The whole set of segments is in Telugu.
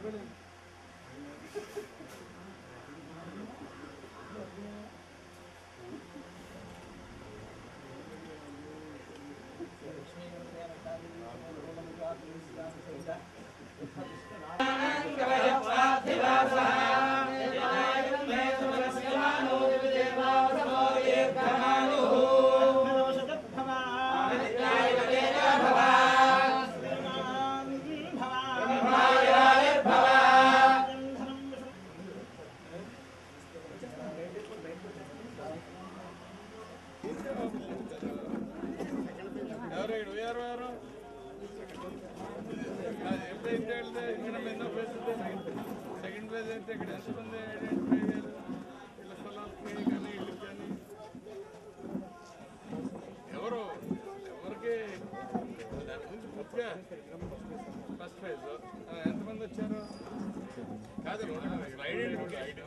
ఎవరు ఇక్కడ పోయారు ఎవరు ఎప్పుడైతే వెళ్తే ఇక్కడ ఎన్నో ఫేజ్ సెకండ్ ఫేజ్ అయితే ఇక్కడ ఎంతమంది ఐడెంటిఫై అయ్యారు వీళ్ళ స్థలాలకి కానీ వీళ్ళకి కానీ ఎవరు ఎవరికి దాని గురించి పూర్తిగా ఫస్ట్ ఫేజ్ ఎంతమంది వచ్చారు కాదు ఐడెంటిఫికేషన్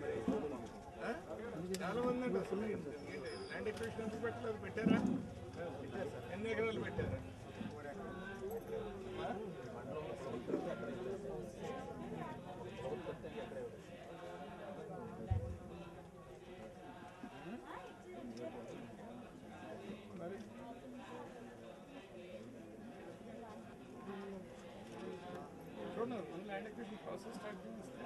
చాలా మంది అంటారు ల్యాండ్ ఎక్విషన్ ఎందుకు పెట్టలేదు పెట్టారా ఎన్ని ఎకరాలు పెట్టారా మరి చూడండి ముందు land acquisition process start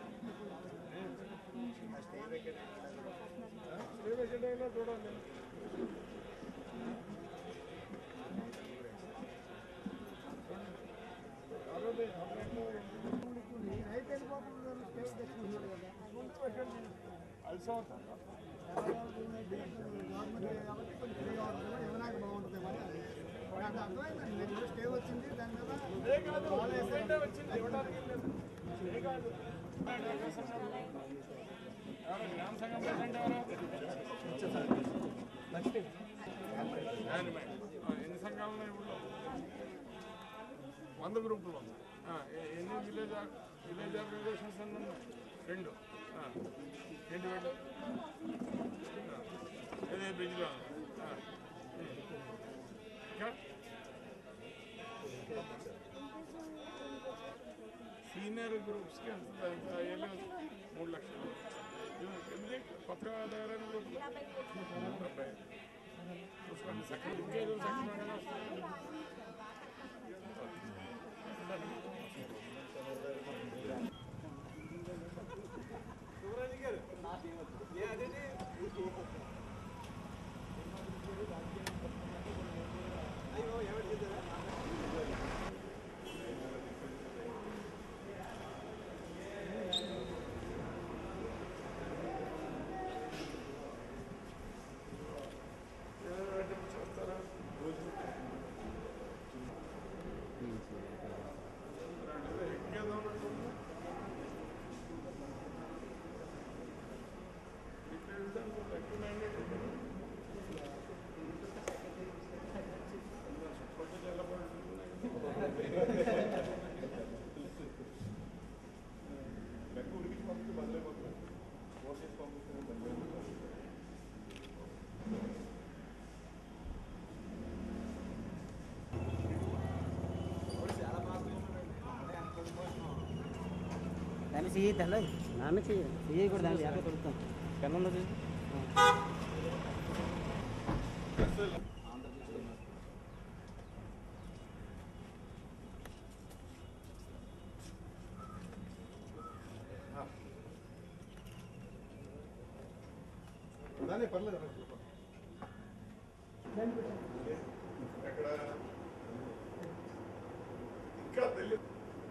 stay vacate చూడండి ఆరోగ్య అలసం అవుతుందా ఇదే కాదు వాళ్ళ ఎస్ఐటే వచ్చింది ఇవ్వడానికి ఏం లేదు ఇదే కాదు ఎవరు గ్రామ సంఘం ప్రెసిడెంట్ ఎవరు మేనేజ్మెంట్. ఆ, ఎన్ని సంఘాలు ఉన్నాయి ఊళ్ళో వంద గ్రూపులు ఉన్నాయి ఆ, ఎ- ఎన్ని విలేజ్ ఆర్- విలేజ్ ఆర్గనైజేషన్స్ అన్ని ఉన్నాయి రెండు ఆ, ఏంటి వీళ్ళు ఆ, ఇదే బ్రిడ్జ్లో ఆ, ఉమ్. ఇంకా సీనియర్ గ్రూప్స్కి ఎంత ఎంత ఏళ్ళు మూడు లక్షలు ఇది ఎనిమిది కొత్త దగ్గర గ్రూప్ డెబ్బై చూసుకోండి సగం ఇంకేదో సగం వస్తుంది చేస్తారా రోజు ఇంకేదో ఉంటుంది ఇక్కడ వెళ్తాను ఎక్కువ మ్యాండేట్ లెక్క ఉడికి పంపిస్తే బదిలైపోతుంది ఓటేసి పంపిస్తే బదిలైపోతుంది దాన్ని సియ్యి తెల్ల నాన్న చెయ్యి సియ్యి కూడా దాన్ని యాభై కొడుతాం కింద ఉందో చూసి దానే పర్లేదు ఎక్కడ ఇంకా తెలియదు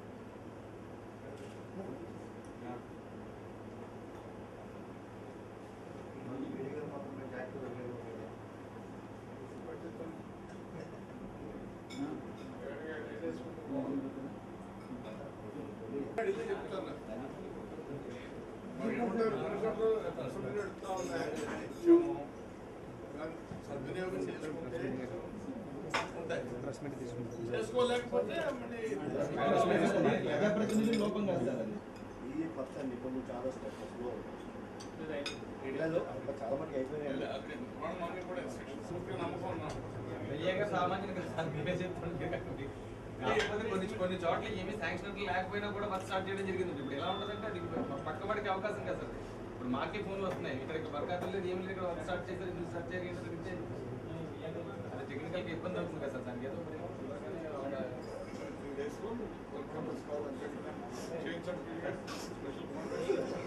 అడిగితే చెప్తాను మరి ఏమంటారు పరిశ్రమలో పరిశ్రమలు ఎడుతా ఉన్నాయి ఇచ్చాము. కానీ సద్వినియోగం చేసుకుంటే ఉంటాయి. చేసుకోలేకపోతే మళ్ళీ ప్రజాప్రతినిధులు లోపం కాదు సార్ అది ఈ పర్సన్ ఇప్పుడు చాలా స్టెప్స్లో ఏరియాలో ఇంకా చాలా మంది అయిపోయినాయి అక్కడ మన మమ్మీ కూడా ఇన్స్ట్రక్షన్స్ నమ్మకం ఉన్నాం సామాన్యులు కదా సార్ మేమే చెప్తాను కొన్ని చోట్ల ఏమి శాంక్షన్ లేకపోయినా కూడా వర్క్ స్టార్ట్ చేయడం జరిగింది ఇప్పుడు ఎలా ఉంటుందంటే అది పక్క పడికే అవకాశం కదా సార్ ఇప్పుడు మాకే ఫోన్లు వస్తున్నాయి ఇక్కడ వర్క్ లేదు ఏం లేదు ఇక్కడ వర్క్ స్టార్ట్ చేశారు ఎందుకు స్టార్ట్ చేయాలి ఏంటో తెలిస్తే అది టెక్నికల్గా ఇబ్బంది అవుతుంది కదా సార్ దానికి ఏదో మరి ఒక త్రీ డేస్లో వెల్కమ్ కావాలి change certificate special contract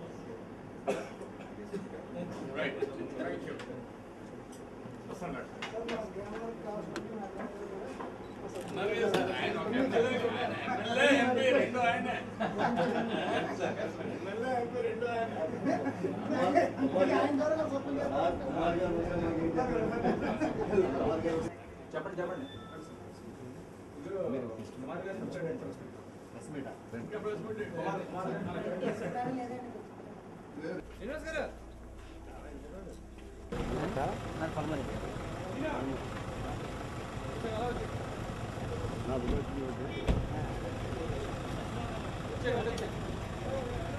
right thank you వస్తాను మరి సార్ ఆయన ఒక ఎమ్మెల్యే ఆయన ఎమ్మెల్యే ఎంపీ రెండు ఆయనే ఎమ్మెల్యే ఎంపీ రెండు ఆయనే కుమార్ గారు వస్తే మనకి ఏం చెప్పారు? కుమార్ గారు చెప్పండి చెప్పండి ప్రెస్ మీటా? ఇంకా ప్రెస్ మీట్ ఏంటి? శ్రీనివాస్ గారు నాకు పలమరి నా బుల్లెట్ ఉంది. వచ్చేయండి, వచ్చేయండి.